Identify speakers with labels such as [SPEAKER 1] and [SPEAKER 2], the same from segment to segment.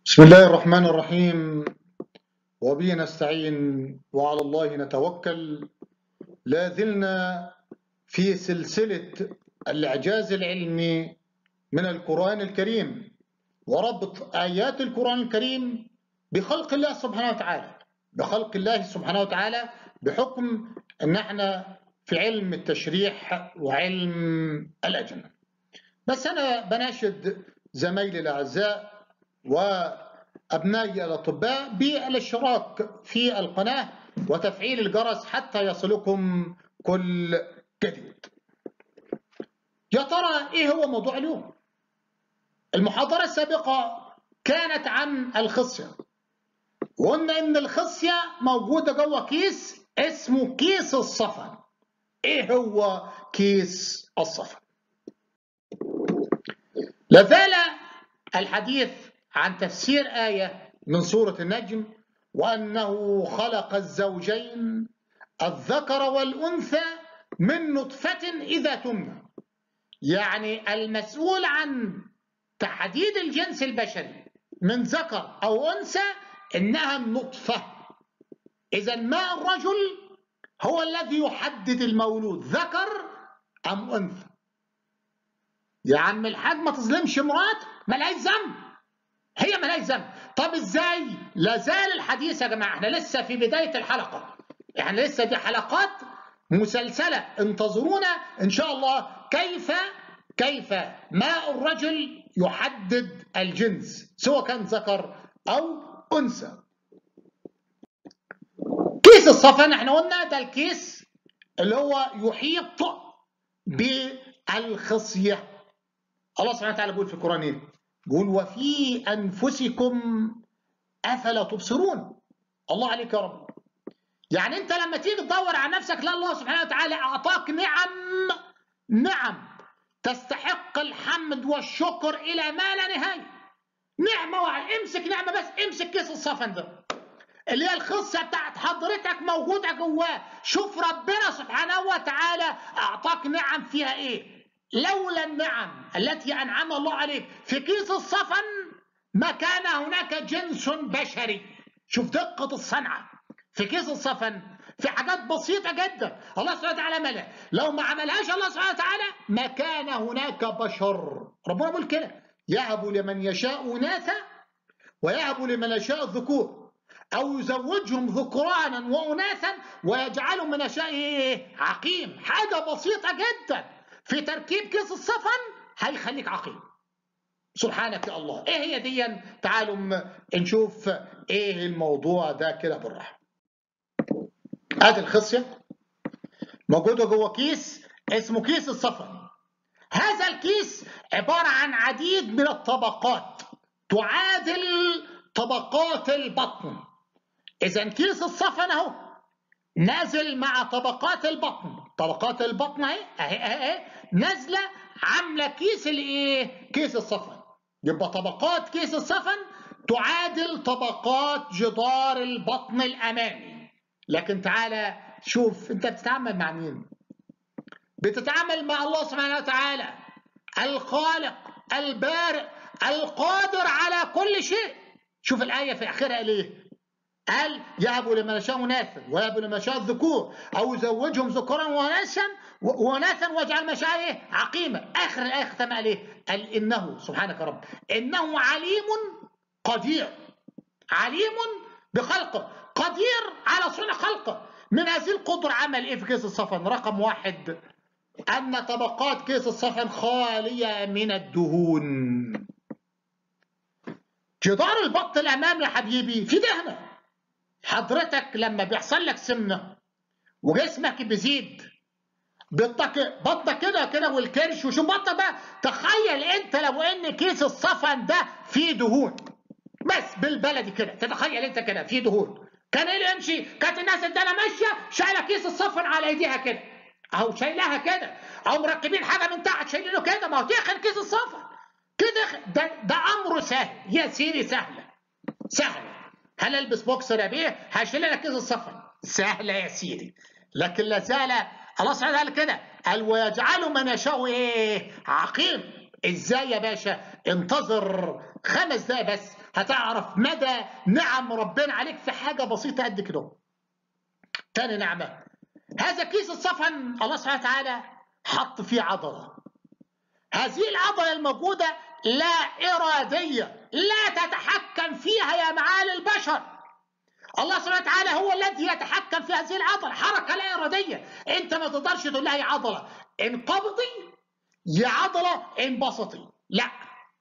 [SPEAKER 1] بسم الله الرحمن الرحيم وبه نستعين وعلى الله نتوكل لا زلنا في سلسلة الإعجاز العلمي من القرآن الكريم وربط آيات القرآن الكريم بخلق الله سبحانه وتعالى بخلق الله سبحانه وتعالى بحكم أن احنا في علم التشريح وعلم الأجنة بس أنا بناشد زمايلي الأعزاء وأبنائي الأطباء بالاشتراك في القناة وتفعيل الجرس حتى يصلكم كل جديد يا ترى إيه هو موضوع اليوم المحاضرة السابقة كانت عن الخصية وقلنا إن الخصية موجودة جوه كيس اسمه كيس الصفن إيه هو كيس الصفن لازال الحديث عن تفسير آية من سورة النجم وأنه خلق الزوجين الذكر والأنثى من نطفة إذا تمنى يعني المسؤول عن تحديد الجنس البشري من ذكر أو أنثى إنها النطفة إذا ما الرجل هو الذي يحدد المولود ذكر أم أنثى يا عم الحاج ما تظلمش مرات ملهاش ذنب هي ملهاش ذنب طب ازاي لا زال الحديث يا جماعه احنا لسه في بدايه الحلقه احنا لسه دي حلقات مسلسله انتظرونا ان شاء الله كيف كيف ما الرجل يحدد الجنس سواء كان ذكر او انثى كيس الصفن احنا قلنا ده الكيس اللي هو يحيط بالخصيه الله سبحانه وتعالى بيقول في القران ايه بيقول وفي انفسكم افلا تبصرون الله عليك يا رب يعني انت لما تيجي تدور على نفسك لا الله سبحانه وتعالى اعطاك نعم نعم تستحق الحمد والشكر الى ما لا نهايه نعمه واحده امسك نعمه بس امسك كيس الصفن ده اللي هي الخصه بتاعت حضرتك موجوده جواه شوف ربنا سبحانه وتعالى اعطاك نعم فيها ايه لولا النعم التي انعم الله عليك في كيس الصفن ما كان هناك جنس بشري شوف دقه الصنعه في كيس الصفن في حاجات بسيطة جدا الله سبحانه وتعالى ملأ لو ما عملهاش الله سبحانه وتعالى ما كان هناك بشر ربنا بيقول كده يهب لمن يشاء إناثا ويهب لمن يشاء الذكور أو يزوجهم ذكرانا وأناثا ويجعل من يشاء إيه؟ عقيم حاجة بسيطة جدا في تركيب كيس الصفن هيخليك عقيم سبحانك يا الله ايه هي دي تعالوا نشوف ايه الموضوع ده كده بالراحه ادي الخصيه موجوده جوه كيس اسمه كيس الصفن هذا الكيس عباره عن عديد من الطبقات تعادل طبقات البطن اذا كيس الصفن اهو نازل مع طبقات البطن طبقات البطن اهي اهي اهي نازله عامله كيس الايه كيس الصفن يبقى طبقات كيس الصفن تعادل طبقات جدار البطن الامامي لكن تعالى شوف انت بتتعامل مع مين بتتعامل مع الله سبحانه وتعالى الخالق البارئ القادر على كل شيء شوف الآية في آخرها ليه قال يهب لمن يشاء اناثا ويهب لمن يشاء الذكور او يزوجهم ذكورا واناثا واناثا واجعل ما شاء ايه عقيما اخر الايه ختم عليه قال انه سبحانك رب انه عليم قدير عليم بخلقه قدير على صنع خلقه من هذه القدرة عمل ايه في كيس الصفن رقم واحد ان طبقات كيس الصفن خالية من الدهون جدار البطن الامامي يا حبيبي في دهنه حضرتك لما بيحصل لك سمنه وجسمك بيزيد بطنك بطنك كده كده والكرش وشوف بطنك بقى تخيل انت لو ان كيس الصفن ده فيه دهون بس بالبلدي كده تتخيل انت كده فيه دهون كان ايه اللي يمشي كانت الناس الداله ماشيه شايله كيس الصفن على ايديها كده او شايلها كده او مركبين حاجه من تحت شايلينه كده ما هو تخن كيس الصفن كده ده ده امره سهل يا سيدي سهله سهله هل البس بوكسر يا بيه هشيل لك كيس الصفن سهله يا سيدي لكن لا زال الله سبحانه وتعالى كده قال ويجعل من يشاء ايه عقيم ازاي يا باشا انتظر خمس دقايق بس هتعرف مدى نعم ربنا عليك في حاجه بسيطه قد كده تاني نعمه هذا كيس الصفن الله سبحانه وتعالى حط فيه عضله هذه العضله الموجوده لا اراديه لا تتحكم فيها يا معالي البشر الله سبحانه وتعالى هو الذي يتحكم في هذه العضله حركه لا اراديه انت ما تقدرش تقول لها يا عضله انقبضي يا عضله انبسطي لا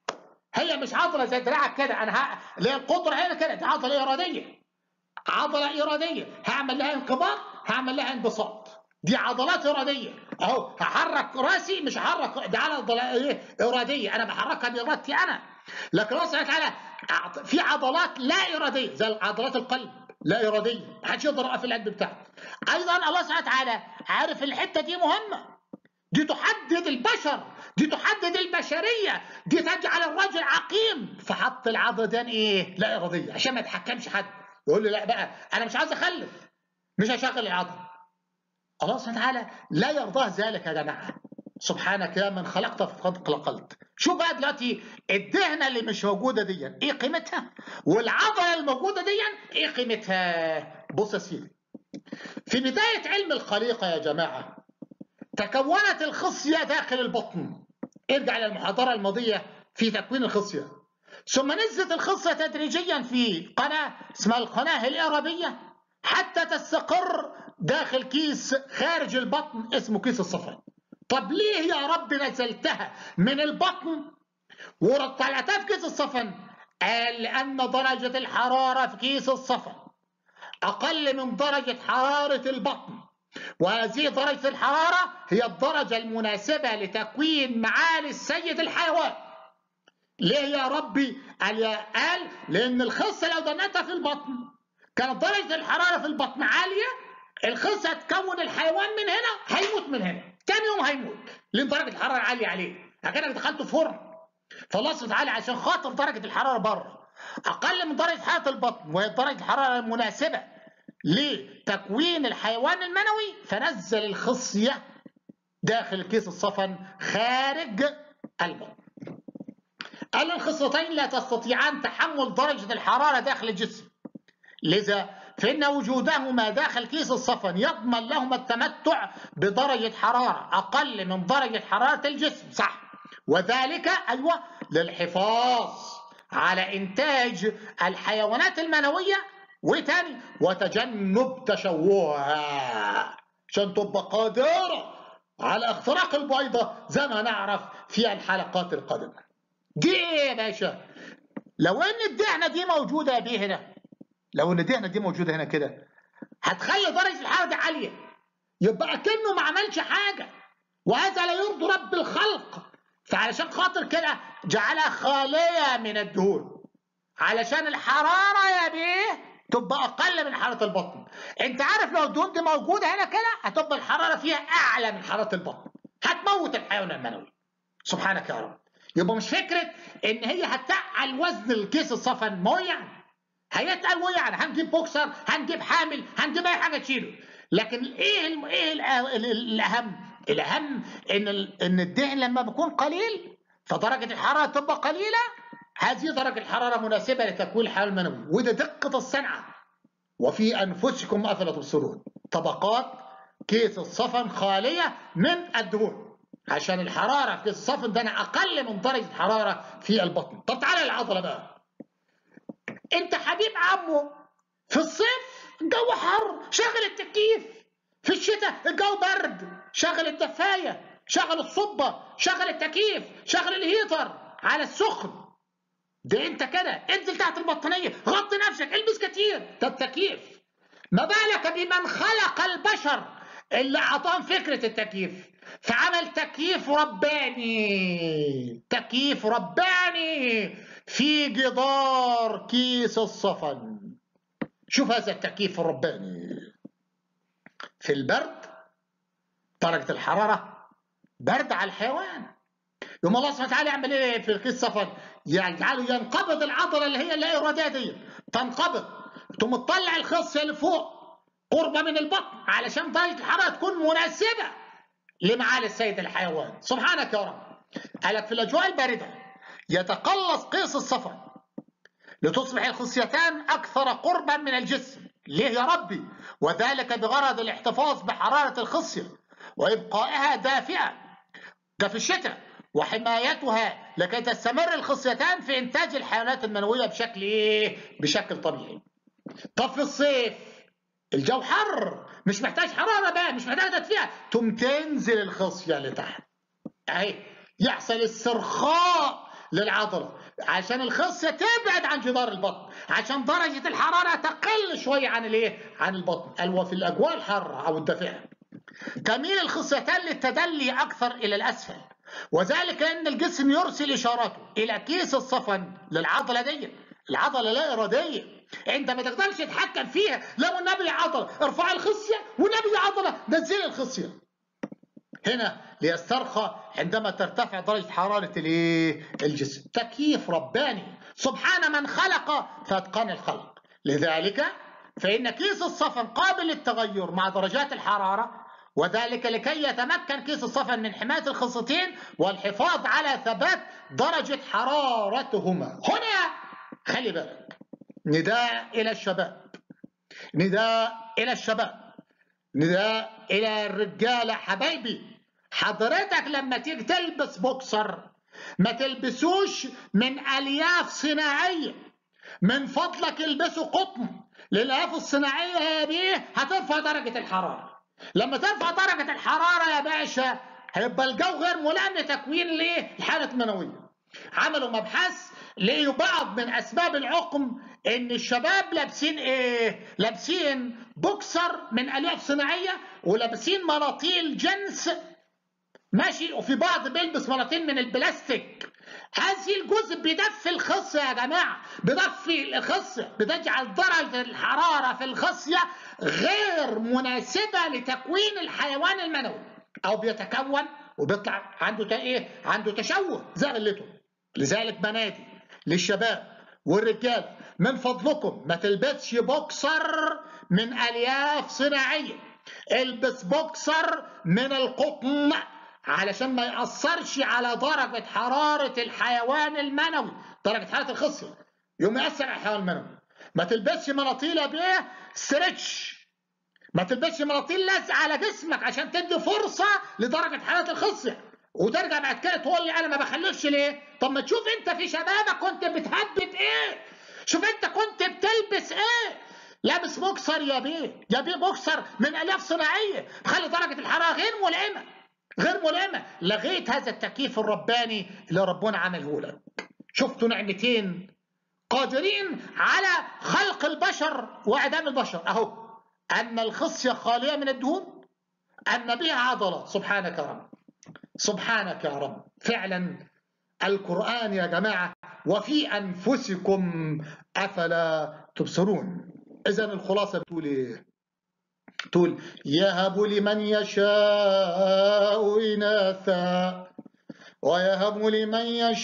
[SPEAKER 1] هي مش عضله زي دراعك كده انا ه... ليه القدره هنا كده دي عضله اراديه عضله اراديه هعمل لها انقباض هعمل لها انبساط دي عضلات اراديه اهو هحرك راسي مش هحرك دي عضله ايه اراديه انا بحركها بارادتي انا لكن الله سبحانه وتعالى في عضلات لا اراديه زي عضلات القلب لا اراديه ما حدش يقدر يوقف القلب بتاعه ايضا الله سبحانه وتعالى عارف الحته دي مهمه دي تحدد البشر دي تحدد البشريه دي تجعل الرجل عقيم فحط العضله دي ايه لا اراديه عشان ما يتحكمش حد يقول لي لا بقى انا مش عايز اخلف مش هشغل العضله الله سبحانه وتعالى لا يرضاه ذلك يا جماعه سبحانك يا من خلقت في خلق لقلت شوف بقى دلوقتي الدهنه اللي مش موجوده دي ايه قيمتها والعضله الموجوده دي ايه قيمتها بص يا سيدي في بدايه علم الخليقه يا جماعه تكونت الخصيه داخل البطن ارجع للمحاضره الماضيه في تكوين الخصيه ثم نزلت الخصيه تدريجيا في قناه اسمها القناه الارابيه حتى تستقر داخل كيس خارج البطن اسمه كيس الصفن طب ليه يا رب نزلتها من البطن وطلعتها في كيس الصفن قال لأن درجة الحرارة في كيس الصفن أقل من درجة حرارة البطن وهذه درجة الحرارة هي الدرجة المناسبة لتكوين معالي السيد الحيوان ليه يا ربي قال قال لأن الخصة لو دنتها في البطن كانت درجة الحرارة في البطن عالية الخصة تكون الحيوان من هنا هيموت من هنا تاني يوم هيموت لان درجه الحراره عاليه عليه اكنك دخلته فرن فالله سبحانه وتعالى عشان خاطر درجه الحراره بره اقل من درجه حراره البطن وهي درجه الحراره المناسبه لتكوين الحيوان المنوي فنزل الخصيه داخل كيس الصفن خارج البطن قال الخصيتين لا تستطيعان تحمل درجه الحراره داخل الجسم لذا فإن وجودهما داخل كيس الصفن يضمن لهما التمتع بدرجة حرارة أقل من درجة حرارة الجسم صح وذلك أيوة للحفاظ على إنتاج الحيوانات المنوية وتاني وتجنب تشوهها عشان تبقى قادرة على اختراق البيضة زي ما نعرف في الحلقات القادمة دي ايه يا باشا لو ان الدهنة دي موجودة بيه هنا لو ان الدهنه دي موجوده هنا كده هتخلي درجه الحراره دي عاليه يبقى كانه ما عملش حاجه وهذا لا يرضي رب الخلق فعلشان خاطر كده جعلها خاليه من الدهون علشان الحراره يا بيه تبقى اقل من حراره البطن انت عارف لو الدهون دي موجوده هنا كده هتبقى الحراره فيها اعلى من حراره البطن هتموت الحيوان المنوي سبحانك يا رب يبقى مش فكره ان هي هتقل وزن الكيس الصفن ما يعني هيتقل ويعني هنجيب بوكسر هنجيب حامل هنجيب اي حاجه تشيله لكن ايه ال ايه ال الاهم الاهم ان ان الدهن لما بيكون قليل فدرجه الحراره تبقى قليله هذه درجه الحراره مناسبه لتكوين الحيوان المنوي وده دقه الصنعه وفي انفسكم افلا تبصرون طبقات كيس الصفن خاليه من الدهون عشان الحراره في كيس الصفن ده اقل من درجه الحراره في البطن طب تعالى العضله بقى انت حبيب عمو في الصيف الجو حر شغل التكييف في الشتاء الجو برد شغل الدفايه شغل الصبه شغل التكييف شغل الهيتر على السخن ده انت كده انزل تحت البطانيه غطي نفسك البس كتير ده التكييف ما بالك بمن خلق البشر اللي اعطاهم فكره التكييف فعمل تكييف رباني تكييف رباني في جدار كيس الصفن شوف هذا التكييف الرباني في البرد درجة الحرارة برد على الحيوان يوم الله سبحانه وتعالى يعمل ايه في كيس الصفن يجعله ينقبض العضلة اللي هي اللا إرادية دي تنقبض ثم تطلع الخصية اللي فوق قربة من البطن علشان درجة الحرارة تكون مناسبة لمعالي السيد الحيوان سبحانك يا رب قالك في الأجواء الباردة يتقلص قيس الصفن لتصبح الخصيتان أكثر قربا من الجسم ليه يا ربي وذلك بغرض الاحتفاظ بحرارة الخصية وإبقائها دافئة ده في الشتاء وحمايتها لكي تستمر الخصيتان في إنتاج الحيوانات المنوية بشكل إيه؟ بشكل طبيعي طب في الصيف الجو حر مش محتاج حرارة بقى مش محتاج تدفئة تم تنزل الخصية لتحت أهي يحصل استرخاء للعضلة عشان الخصية تبعد عن جدار البطن عشان درجة الحرارة تقل شوية عن الايه؟ عن البطن قال وفي الأجواء الحارة أو الدافئة تميل الخصيتان للتدلي أكثر إلى الأسفل وذلك أن الجسم يرسل إشاراته إلى كيس الصفن للعضلة دي العضلة لا إرادية أنت ما تقدرش تتحكم فيها لو النبي عضلة ارفع الخصية والنبي عضلة نزل الخصية هنا ليسترخى عندما ترتفع درجة حرارة الايه؟ الجسم تكييف رباني سبحان من خلق فاتقن الخلق لذلك فإن كيس الصفن قابل للتغير مع درجات الحرارة وذلك لكي يتمكن كيس الصفن من حماية الخصتين والحفاظ على ثبات درجة حرارتهما هنا خلي بالك نداء إلى الشباب نداء إلى الشباب نداء إلى الرجالة حبايبي حضرتك لما تيجي تلبس بوكسر ما تلبسوش من ألياف صناعية من فضلك البسوا قطن الألياف الصناعية يا بيه هترفع درجة الحرارة لما ترفع درجة الحرارة يا باشا هيبقى الجو غير ملائم لتكوين ليه الحالة المنوية عملوا مبحث لقيوا بعض من أسباب العقم إن الشباب لابسين إيه؟ لابسين بوكسر من ألياف صناعية ولابسين مناطيل جنس ماشي وفي بعض بيلبس مناطيل من البلاستيك هذه الجزء بيدفي الخصية يا جماعة بيدفي الخصية بتجعل درجة الحرارة في الخصية غير مناسبة لتكوين الحيوان المنوي أو بيتكون وبيطلع عنده ايه؟ عنده تشوه زي غلته لذلك بنادي للشباب والرجال من فضلكم ما تلبسش بوكسر من الياف صناعيه البس بوكسر من القطن علشان ما يأثرش على درجة حرارة الحيوان المنوي درجة حرارة الخصية يوم يأثر على الحيوان المنوي ما تلبسش مناطيل بيه ستريتش ما تلبسش مناطيل لازقة على جسمك عشان تدي فرصة لدرجة حرارة الخصية وترجع بعد كده تقول لي انا ما بخليكش ليه؟ طب ما تشوف انت في شبابك كنت بتهبب ايه؟ شوف انت كنت بتلبس ايه؟ لابس بوكسر يا بيه يا بيه بوكسر من الياف صناعيه تخلي درجه الحراره غير ملائمه غير ملائمه لغيت هذا التكييف الرباني اللي ربنا عمله لك شفتوا نعمتين قادرين على خلق البشر واعدام البشر اهو ان الخصيه خاليه من الدهون ان بها عضله سبحانك يا رب سبحانك يا رب فعلا القرآن يا جماعة وفي أنفسكم أفلا تبصرون إذا الخلاصة بتقول إيه؟ تقول يهب لمن يشاء إناثا ويهب لمن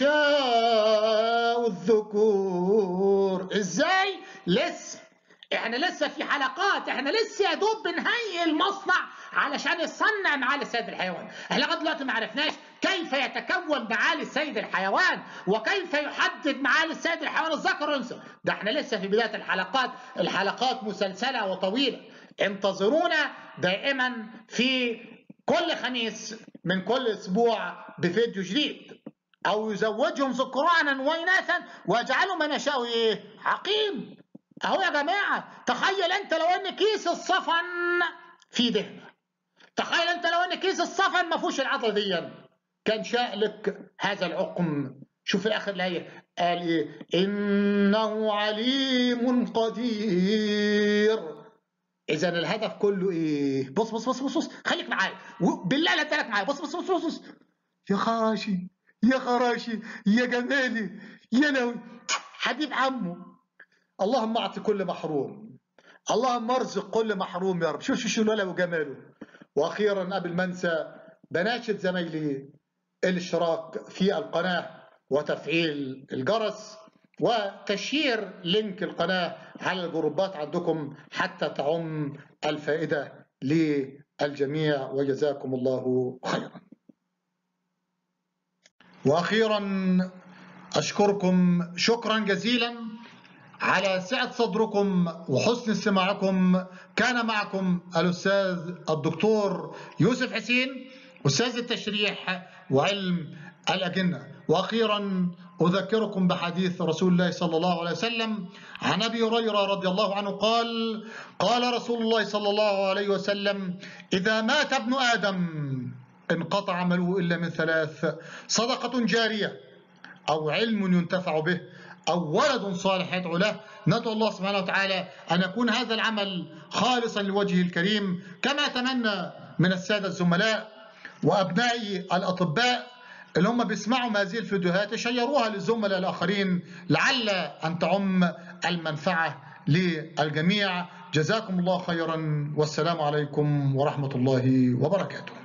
[SPEAKER 1] يشاء الذكور إزاي؟ لسه احنا لسه في حلقات احنا لسه يا دوب بنهيئ المصنع علشان يصنع معالي السيد الحيوان احنا لغايه دلوقتي ما عرفناش كيف يتكون معالي السيد الحيوان وكيف يحدد معالي السيد الحيوان الذكر والانثى ده احنا لسه في بدايه الحلقات الحلقات مسلسله وطويله انتظرونا دائما في كل خميس من كل اسبوع بفيديو جديد او يزوجهم ذكرانا واناثا ويجعلوا من يشاء ايه عقيم اهو يا جماعه تخيل انت لو ان كيس الصفن فيه دهنه تخيل انت لو ان كيس الصفن ما فيهوش العضله دي كان شاء لك هذا العقم شوف في اخر الايه قال ايه انه عليم قدير اذا الهدف كله ايه بص بص بص بص, بص. خليك معايا بالله لا لك معايا بص بص بص بص, بص. يا خراشي يا خراشي يا جمالي يا لو حبيب عمه اللهم اعطي كل محروم اللهم ارزق كل محروم يا رب شوف شوف الولد وجماله واخيرا قبل ما انسى بناشد زمايلي الاشتراك في القناه وتفعيل الجرس وتشيير لينك القناه على الجروبات عندكم حتى تعم الفائده للجميع وجزاكم الله خيرا. واخيرا أشكركم شكرا جزيلا على سعة صدركم وحسن استماعكم كان معكم الأستاذ الدكتور يوسف حسين أستاذ التشريح وعلم الأجنة وأخيرا أذكركم بحديث رسول الله صلى الله عليه وسلم عن أبي هريرة رضي الله عنه قال قال رسول الله صلى الله عليه وسلم إذا مات ابن آدم انقطع عمله إلا من ثلاث صدقة جارية أو علم ينتفع به أو ولد صالح يدعو له ندعو الله سبحانه وتعالى أن يكون هذا العمل خالصا لوجهه الكريم كما أتمنى من السادة الزملاء وأبنائي الأطباء اللي هم بيسمعوا هذه الفيديوهات يشيروها للزملاء الآخرين لعل أن تعم المنفعة للجميع جزاكم الله خيرا والسلام عليكم ورحمة الله وبركاته